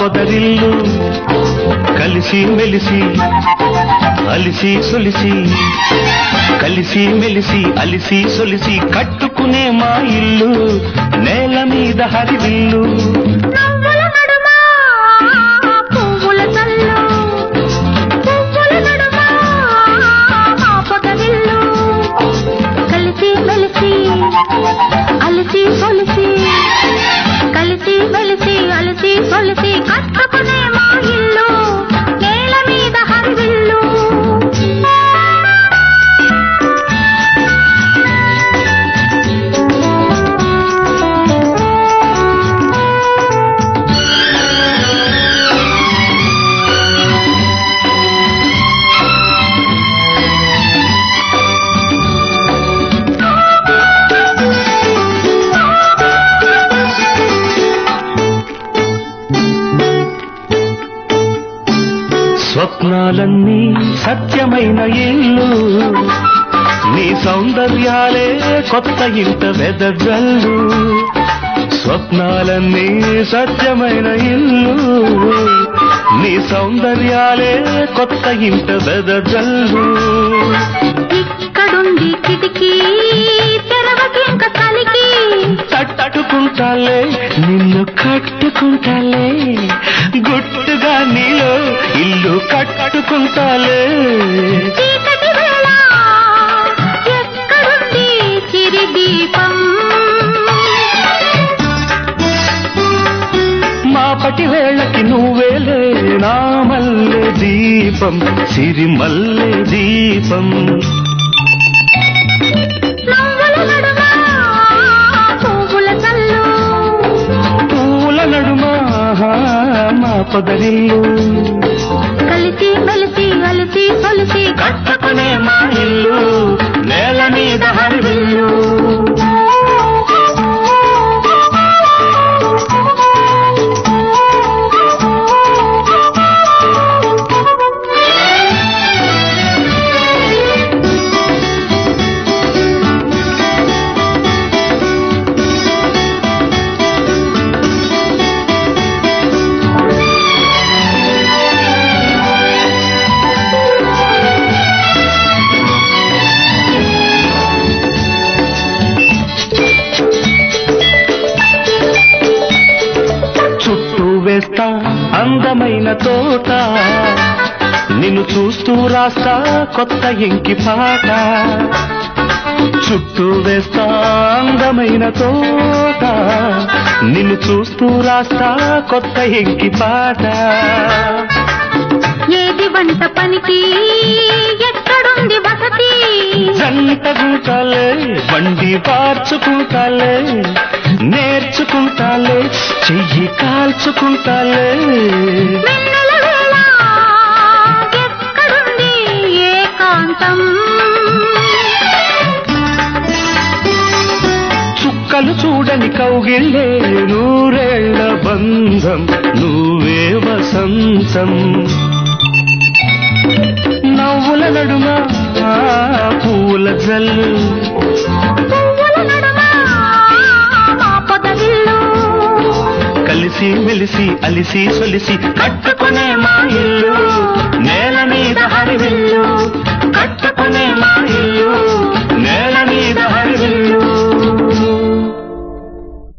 పొదరిల్లు కలిసి మెలిసి అలిసి సొలిసి కలిసి మెలిసి అలిసి సొలిసి కట్టుకునే మా ఇల్లు నేల మీద హరివిల్లు నవ్వుల నడుమ పువ్వుల చల్లు పువ్వుల నడుమ మా పొదరిల్లు కలిసి మెలిసి అలసి సొలిసి కలిసి మెలిసి అలసి సొలిసి కట్టుకునే మా ఇల్లు నేల మీద హరివిల్లు స్వప్నాలన్నీ సత్యమైన ఇల్లు నీ సౌందర్యాలే కొత్త ఇంట వెదజల్లు స్వప్నాలన్నీ సత్యమైన ఇల్లు నీ సౌందర్యాలే కొత్త ఇంట వెదజల్లు ఇక్కడుంది కిటికీ తెరవకింక కలికి తట్టుకుంటాలే నిన్ను కట్టుకుంటాలే గుట్టుగా నీలో ఇల్లు కట్టుకుంటాలే చీకటి వేళ ఎక్కడుంది చిరి దీపం మాపటి వేళకి నువ్వేలే నా మల్లె దీపం సిరిమల్లె దీపం నవ్వుల నడుమ పువ్వుల చల్లు పూల నడుమ మా పొదరిల్లు కలిసి మెలిసి అలసి సొలిసి కట్టుకునే మా ఇల్లు నేల మీద హరివిల్లు చుట్టూ వేస్తా అందమైన తోట నిన్ను చూస్తూ రాస్తా కొత్త ఇంకి పాట చుట్టూ వేస్తా అందమైన తోట నిన్ను చూస్తూ రాస్తా కొత్త ఇంకి పాట ఏది వంట పనికి ఎక్కడుంది వసతి జంట గుంటాలే బండి పార్చుకుంటాలే నేర్చుకుంటాలే చెయ్యి కాల్చుకుంటాలే వెన్నెల వేళ ఎక్కడుంది ఏకాంతం చుక్కలు చూడని కౌగిళ్ళే నూరేళ్ల బంధం నువ్వే వసంతం నవ్వుల నడుమ పూల జల్లు పువ్వుల నడుమ మా పొదరిల్లు కలిసి మెలిసి అలిసి సొలిసి కట్టుకునే మా ఇల్లు నేల మీద హరివిల్లు